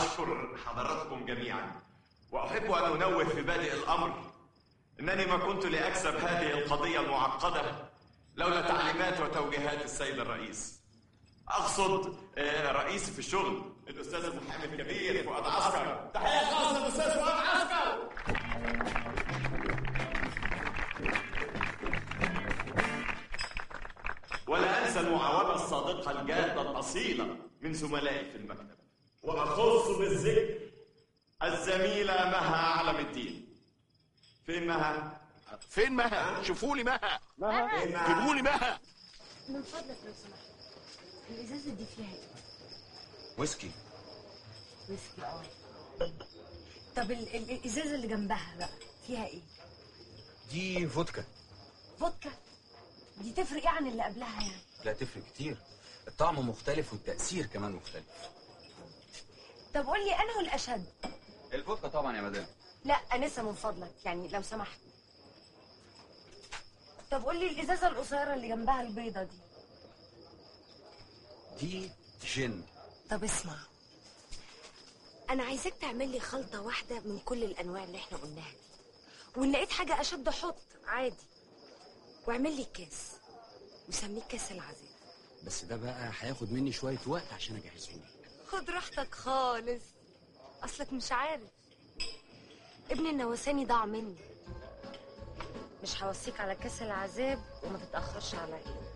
أشكر حضراتكم جميعا وأحب أن أنوه في بادئ الأمر أنني ما كنت لأكسب هذه القضية المعقدة لولا تعليمات وتوجيهات السيد الرئيس أقصد آه، رئيسي في الشغل الأستاذ المحامي الكبير فؤاد عسكر تحية خاصة للأستاذ فؤاد عسكر ولا أنسى المعاونة الصادقة الجادة الأصيلة من زملائي في المكتب وأخص بالذكر الزميلة مها علم الدين فين مها؟ فين مها شوفوا لي مها فين مها؟ جيبوا لي مها من فضلك لو سمحت الازازه دي فيها ايه ويسكي ويسكي اه طب ال- ال- الازازه اللي جنبها بقى فيها ايه دي فودكا فودكا دي تفرق ايه عن اللي قبلها يعني لا تفرق كتير الطعم مختلف والتأثير كمان مختلف طب قول لي انا والاشد الفودكا طبعا يا مدام لا انسه من فضلك يعني لو سمحت طب قول لي الازازه القصيره اللي جنبها البيضه دي دي جن طب اسمع انا عايزاك تعمل لي خلطه واحده من كل الانواع اللي احنا قلناها دي وان لقيت حاجه اشد حط عادي واعمل لي كاس وسميه كاس العذاب بس ده بقى هياخد مني شويه وقت عشان اجهزه لك خد راحتك خالص اصلك مش عارف ابن النواساني ضاع مني مش هوصيك على كاس العذاب وما تتاخرش عليا